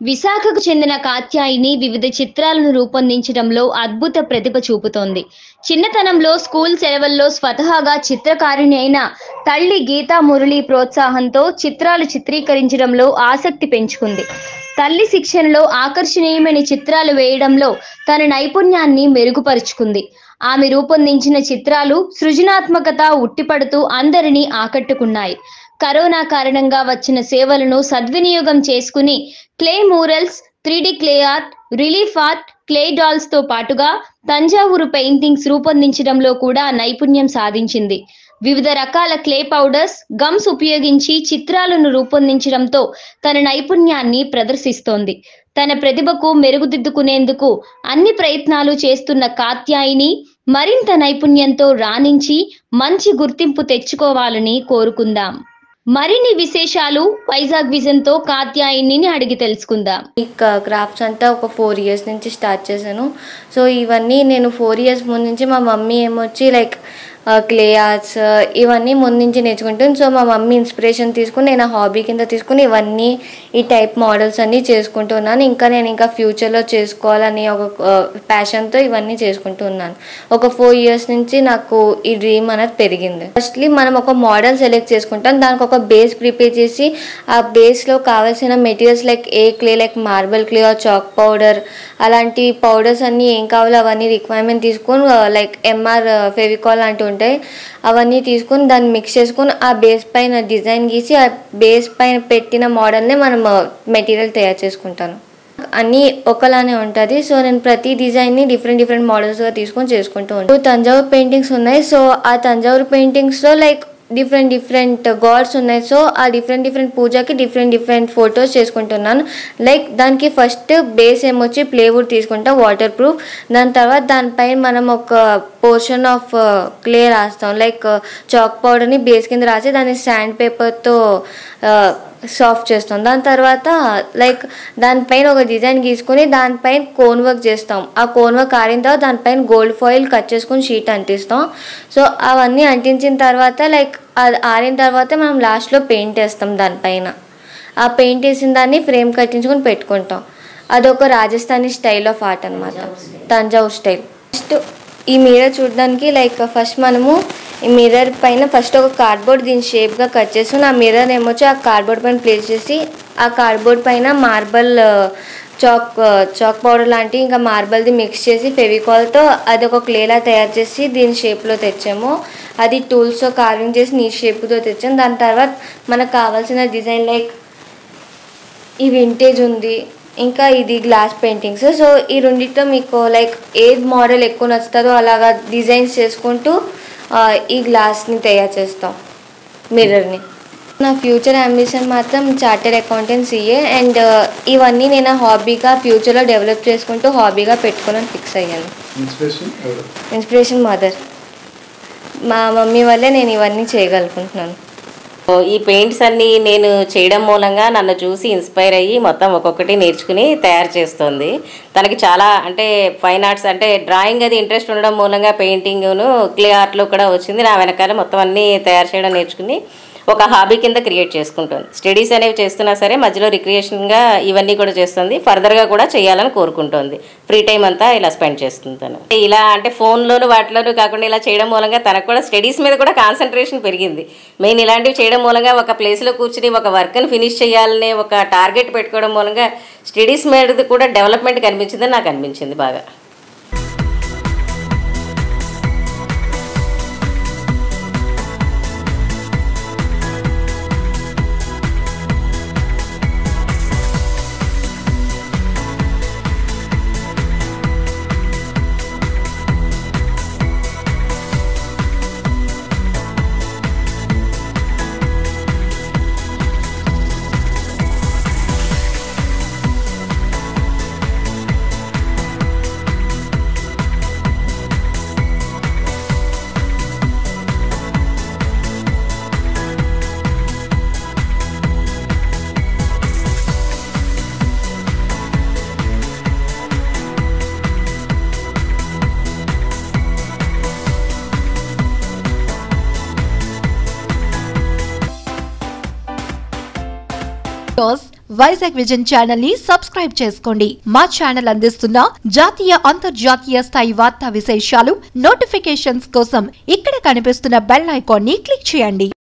విశాఖకు చెందిన కాత్యాయిని వివిధ చిత్రాలను రూపొందించడంలో అద్భుత ప్రతిభ చూపుతోంది చిన్నతనంలో స్కూల్ సెలవుల్లో స్వతహాగా చిత్రకారిణి అయిన తల్లి గీతా మురళి ప్రోత్సాహంతో చిత్రాలు చిత్రీకరించడంలో ఆసక్తి పెంచుకుంది తల్లి శిక్షణలో ఆకర్షణీయమైన చిత్రాలు వేయడంలో తన నైపుణ్యాన్ని మెరుగుపరుచుకుంది ఆమె రూపొందించిన చిత్రాలు సృజనాత్మకత ఉట్టిపడుతూ అందరినీ ఆకట్టుకున్నాయి కరోనా కారణంగా వచ్చిన సేవలను సద్వినియోగం చేసుకుని clay murals three D clay art relief art clay dolls తో పాటుగా తంజావూరు పెయింటింగ్స్ రూపొందించడంలో కూడా నైపుణ్యం సాధించింది వివిధ రకాల క్లే పౌడర్స్ గమ్స్ ఉపయోగించి చిత్రాలను రూపొందించడంతో తన నైపుణ్యాన్ని ప్రదర్శిస్తోంది తన ప్రతిభకు మెరుగుదిద్దుకునేందుకు అన్ని ప్రయత్నాలు చేస్తున్న కాత్యాయిని మరింత నైపుణ్యంతో రాణించి మంచి గుర్తింపు తెచ్చుకోవాలని కోరుకుందాం మరిన్ని విశేషాలు వైజాగ్ విజన్ తో కాత్యాయిని అడిగి తెలుసుకుందాం ఈ క్రాఫ్ట్స్ అంతా ఒక ఫోర్ ఇయర్స్ నుంచి స్టార్ట్ చేశాను సో ఇవన్నీ నేను ఫోర్ ఇయర్స్ ముందు నుంచి మా మమ్మీ ఏమొచ్చి లైక్ క్లే ఆర్ట్స్ ఇవన్నీ ముందు నుంచి నేర్చుకుంటాను సో మా మమ్మీ ఇన్స్పిరేషన్ తీసుకుని నేను ఆ హాబీ కింద తీసుకుని ఇవన్నీ ఈ టైప్ మోడల్స్ అన్నీ చేసుకుంటున్నాను ఇంకా నేను ఇంకా ఫ్యూచర్లో చేసుకోవాలని ఒక ప్యాషన్తో ఇవన్నీ చేసుకుంటూ ఉన్నాను ఒక ఫోర్ ఇయర్స్ నుంచి నాకు ఈ డ్రీమ్ అనేది పెరిగింది ఫస్ట్లీ మనం ఒక మోడల్ సెలెక్ట్ చేసుకుంటాం దానికి ఒక బేస్ ప్రిపేర్ చేసి ఆ బేస్లో కావాల్సిన materials like a clay like marble clay or chalk powder అలాంటి పౌడర్స్ అన్నీ ఏం కావాలో అవన్నీ రిక్వైర్మెంట్ తీసుకొని లైక్ ఎంఆర్ ఫెవికాల్ లాంటివి ఉంటాయి అవన్నీ తీసుకొని దాన్ని మిక్స్ చేసుకొని ఆ బేస్ పైన డిజైన్ గీసి ఆ బేస్ పైన పెట్టిన మోడల్ని మనం మెటీరియల్ తయారు చేసుకుంటాను అన్నీ ఒకలానే ఉంటుంది సో నేను ప్రతి డిజైన్ని డిఫరెంట్ డిఫరెంట్ మోడల్స్గా తీసుకొని చేసుకుంటూ ఉంటాను తంజావూరు పెయింటింగ్స్ ఉన్నాయి సో ఆ తంజావూరు పెయింటింగ్స్లో లైక్ డిఫరెంట్ డిఫరెంట్ గాడ్స్ ఉన్నాయి సో ఆ డిఫరెంట్ డిఫరెంట్ పూజకి డిఫరెంట్ డిఫరెంట్ ఫొటోస్ చేసుకుంటున్నాను లైక్ దానికి ఫస్ట్ బేస్ ఏమొచ్చి ప్లేవుడ్ తీసుకుంటాం వాటర్ ప్రూఫ్ దాని తర్వాత దానిపైన మనం ఒక పోర్షన్ ఆఫ్ క్లే రాస్తాం లైక్ చాక్ పౌడర్ని బేస్ కింద రాసి దాన్ని శాండ్ పేపర్తో సాఫ్ట్ చేస్తాం దాని తర్వాత లైక్ దానిపైన ఒక డిజైన్ గీసుకొని దానిపైన కోన్ వర్క్ చేస్తాం ఆ కోన్ వర్క్ ఆరిన తర్వాత దానిపైన గోల్డ్ ఫాయిల్ కట్ చేసుకొని షీట్ అంటిస్తాం సో అవన్నీ అంటించిన తర్వాత లైక్ అది ఆరిన తర్వాత మనం లాస్ట్లో పెయింట్ వేస్తాం దానిపైన ఆ పెయింట్ వేసిన దాన్ని ఫ్రేమ్ కట్టించుకొని పెట్టుకుంటాం అదొక రాజస్థానీ స్టైల్ ఆఫ్ ఆర్ట్ అనమాట తంజావూర్ స్టైల్ ఫస్ట్ ఈ మిర్రర్ చూడడానికి లైక్ ఫస్ట్ మనము ఈ మిర్రర్ పైన ఫస్ట్ ఒక కార్డ్బోర్డ్ దీని షేప్గా కట్ చేసుకుని ఆ మిర్రర్ ఏమొచ్చి ఆ కార్డ్బోర్డ్ పైన ప్లేస్ చేసి ఆ కార్డ్బోర్డ్ పైన మార్బల్ చాక్ చాక్ పౌడర్ లాంటి ఇంకా మార్బల్ది మిక్స్ చేసి ఫెవికాల్తో అది ఒక క్లేలా తయారు చేసి దీని షేప్లో తెచ్చాము అది టూల్స్తో కార్వింగ్ చేసి నీ షేప్తో తెచ్చాము దాని తర్వాత మనకు కావాల్సిన డిజైన్ లైక్ ఈ వింటేజ్ ఉంది ఇంకా ఇది గ్లాస్ పెయింటింగ్స్ సో ఈ రెండిట్లో మీకు లైక్ ఏది మోడల్ ఎక్కువ నచ్చుతుందో అలాగా డిజైన్స్ చేసుకుంటూ ఆ, ఈ గ్లాస్ని తయారు చేస్తాం మిర్రర్ని నా ఫ్యూచర్ అంబిషన్ మాత్రం చార్టెడ్ అకౌంటెంట్ సిఏ అండ్ ఇవన్నీ నేను హాబీగా ఫ్యూచర్లో డెవలప్ చేసుకుంటూ హాబీగా పెట్టుకుని ఫిక్స్ అయ్యాను ఇన్స్పిరేషన్ ఎవరు ఇన్స్పిరేషన్ మదర్ మా మమ్మీ వల్లే నేను ఇవన్నీ చేయగలుగుతున్నాను ఓ, ఈ పెయింట్స్ అన్ని నేను చేయడం మూలంగా నన్ను చూసి ఇన్స్పైర్ అయ్యి మొత్తం ఒక్కొక్కటి నేర్చుకుని తయారు చేస్తుంది తనకి చాలా అంటే ఫైన్ ఆర్ట్స్ అంటే డ్రాయింగ్ అది ఇంట్రెస్ట్ ఉండడం మూలంగా పెయింటింగ్ను క్లే ఆర్ట్లో కూడా వచ్చింది నా వెనకాల మొత్తం అన్నీ తయారు చేయడం నేర్చుకుని ఒక హాబీ కింద క్రియేట్ చేసుకుంటుంది స్టడీస్ అనేవి చేస్తున్నా సరే మధ్యలో రిక్రియేషన్గా ఇవన్నీ కూడా చేస్తుంది ఫర్దర్గా కూడా చేయాలని కోరుకుంటుంది ఫ్రీ టైం అంతా ఇలా స్పెండ్ చేస్తుంది తను ఇలా అంటే ఫోన్లోను వాటిలోనూ కాకుండా ఇలా చేయడం మూలంగా తనకు కూడా స్టడీస్ మీద కూడా కాన్సన్ట్రేషన్ పెరిగింది మెయిన్ ఇలాంటివి చేయడం మూలంగా ఒక ప్లేస్లో కూర్చుని ఒక వర్క్ని ఫినిష్ చేయాలనే ఒక టార్గెట్ పెట్టుకోవడం మూలంగా స్టడీస్ మీద కూడా డెవలప్మెంట్ కనిపించిందని నాకు అనిపించింది బాగా Because వైజాగ్ విజన్ ఛానల్ ని సబ్స్క్రైబ్ చేసుకోండి మా ఛానల్ అందిస్తున్న జాతీయ అంతర్జాతీయ స్థాయి వార్తా విశేషాలు నోటిఫికేషన్స్ కోసం ఇక్కడ కనిపిస్తున్న బెల్ ఐకాన్ ని క్లిక్ చేయండి